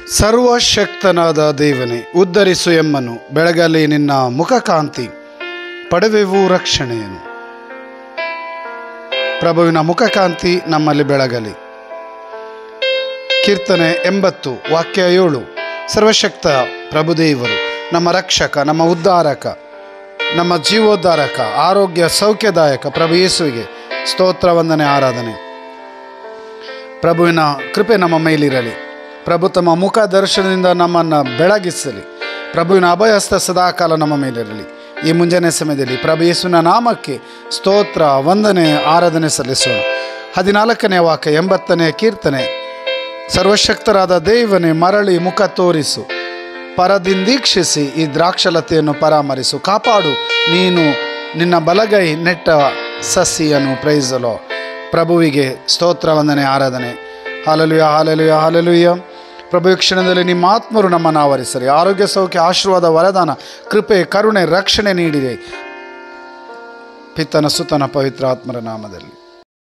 ಸರ್ವಶಕ್ತನಾದ ದೇವನೇ ಉದ್ಧರಿಸು ಎಮ್ಮನು ಬೆಳಗಲಿ ನಿನ್ನ ಮುಖಕಾಂತಿ ಪಡೆವೆವು ರಕ್ಷಣೆಯನ್ನು ಪ್ರಭುವಿನ ಮುಖಕಾಂತಿ ನಮ್ಮಲ್ಲಿ ಬೆಳಗಲಿ ಕೀರ್ತನೆ ಎಂಬತ್ತು ವಾಕ್ಯ ಏಳು ಸರ್ವಶಕ್ತ ಪ್ರಭುದೇವರು ನಮ್ಮ ರಕ್ಷಕ ನಮ್ಮ ಉದ್ಧಾರಕ ನಮ್ಮ ಜೀವೋದ್ಧಾರಕ ಆರೋಗ್ಯ ಸೌಖ್ಯದಾಯಕ ಪ್ರಭು ಯೇಸುವಿಗೆ ಸ್ತೋತ್ರ ವಂದನೆ ಆರಾಧನೆ ಪ್ರಭುವಿನ ಕೃಪೆ ನಮ್ಮ ಮೇಲಿರಲಿ ಪ್ರಭು ತಮ್ಮ ಮುಖ ದರ್ಶನದಿಂದ ನಮ್ಮನ್ನು ಬೆಳಗಿಸಲಿ ಪ್ರಭುವಿನ ಅಭಯಸ್ತ ಸದಾಕಾಲ ನಮ್ಮ ಮೇಲಿರಲಿ ಈ ಮುಂಜಾನೆ ಸಮಯದಲ್ಲಿ ಪ್ರಭು ಯೇಸುವಿನ ನಾಮಕ್ಕೆ ಸ್ತೋತ್ರ ವಂದನೆ ಆರಾಧನೆ ಸಲ್ಲಿಸೋಣ ಹದಿನಾಲ್ಕನೇ ವಾಕ್ಯ ಎಂಬತ್ತನೇ ಕೀರ್ತನೆ ಸರ್ವಶಕ್ತರಾದ ದೇವನೇ ಮರಳಿ ಮುಖ ತೋರಿಸು ಪರದಿಂದೀಕ್ಷಿಸಿ ಈ ದ್ರಾಕ್ಷಲತೆಯನ್ನು ಪರಾಮರಿಸು ಕಾಪಾಡು ನೀನು ನಿನ್ನ ಬಲಗೈ ನೆಟ್ಟ ಸಸಿಯನ್ನು ಪ್ರೈಸಲೋ ಪ್ರಭುವಿಗೆ ಸ್ತೋತ್ರ ವಂದನೆ ಆರಾಧನೆ ಹಾಲಲುಯ ಹಾಲಲುಯ ಹಾಲಲುಯ ಪ್ರಭು ಈ ಕ್ಷಣದಲ್ಲಿ ನಿಮ್ಮ ಆತ್ಮರು ನಮ್ಮನ್ನು ಆವರಿಸಲಿ ಆರೋಗ್ಯ ಸೌಖ್ಯ ಆಶೀರ್ವಾದ ವರದಾನ ಕೃಪೆ ಕರುಣೆ ರಕ್ಷಣೆ ನೀಡಿದೆ ಪಿತನ ಸುತನ ಪವಿತ್ರ ಆತ್ಮರ ನಾಮದಲ್ಲಿ